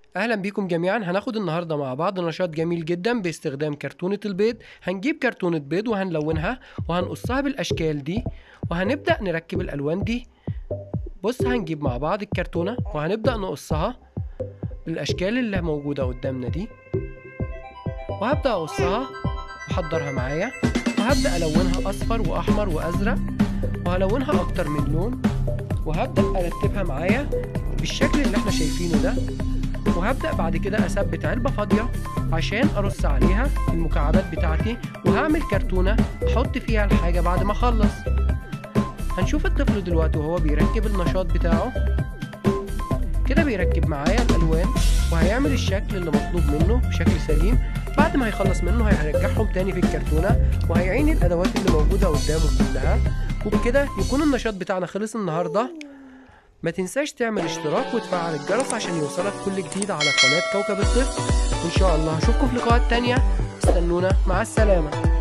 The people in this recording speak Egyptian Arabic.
اهلا بيكم جميعا هناخد النهارده مع بعض نشاط جميل جدا باستخدام كرتونة البيض هنجيب كرتونة بيض وهنلونها وهنقصها بالاشكال دي وهنبدأ نركب الالوان دي بص هنجيب مع بعض الكرتونة وهنبدأ نقصها بالاشكال اللي موجودة قدامنا دي وهبدأ اقصها واحضرها معايا وهبدأ الونها اصفر واحمر وازرق وهلونها اكتر من لون وهبدأ ارتبها معايا بالشكل اللي احنا شايفينه ده وهبدأ بعد كده أثبت علبة فاضية عشان أرص عليها المكعبات بتاعتي وهعمل كرتونة أحط فيها الحاجة بعد ما أخلص هنشوف الطفل دلوقتي وهو بيركب النشاط بتاعه كده بيركب معايا الألوان وهيعمل الشكل اللي مطلوب منه بشكل سليم بعد ما هيخلص منه هيرجعهم تاني في الكرتونة وهيعين الأدوات اللي موجودة قدامه كلها وبكده يكون النشاط بتاعنا خلص النهارده ما تنساش تعمل اشتراك وتفعل الجرس عشان يوصلك كل جديد على قناة كوكب الطفل وإن شاء الله هشوفكم في لقاءات تانية استنونا مع السلامة